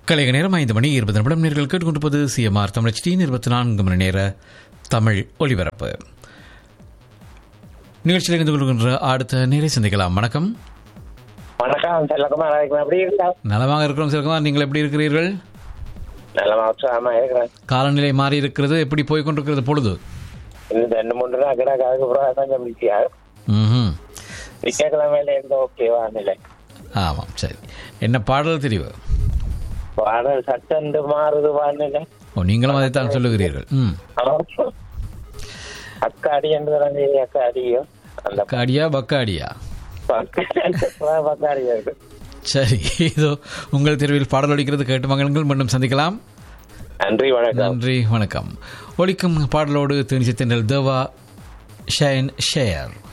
கலைக நேரம் ஐந்து மணி இருபது நிமிடம் நேர்கள் கேட்டுக்கொண்டிருப்பது சிஎம்ஆர் தமிழ் டி இருபத்தி நான்கு மணி நேர தமிழ் ஒலிபரப்பு நிகழ்ச்சியில் இருந்து கொள்கின்ற அடுத்த நேரை சந்திக்கலாம் வணக்கம் வணக்கம் செல்லகுமார் இருக்கிறேன் எப்படி இருக்கா நலமாக இருக்கிறோம் சிறகுமார் நீங்கள் எப்படி இருக்கிறீர்கள் நல்லமா உற்சாகமா இருக்கிறேன் காலநிலை மாறி இருக்கிறது எப்படி போய் கொண்டிருக்கிறது பொழுது இன்னும் ரெண்டு மூணு நாள் கிடக்கு அதுக்கப்புறம் கொஞ்சம் பிஸியா ம் திங்கக்கிழமையில இருந்து ஓகேவா நிலை ஆமாம் சரி என்ன பாடல் தெரிவு பாடல் சட்டண்டு மாறுது வானிலை ஓ நீங்களும் அதைத்தான் சொல்லுகிறீர்கள் ம் அக்காடி என்று தானே அக்காடியோ அந்த காடியா பக்காடியா பக்காடி இருக்கு சரி இதோ உங்கள் தெருவில் பாடல் ஒலிக்கிறது கேட்டு மகன்கள் மீண்டும் சந்திக்கலாம் நன்றி வணக்கம் நன்றி வணக்கம் ஒலிக்கும் பாடலோடு தேனிசை தென்றல் தேவா ஷயன் ஷேயர்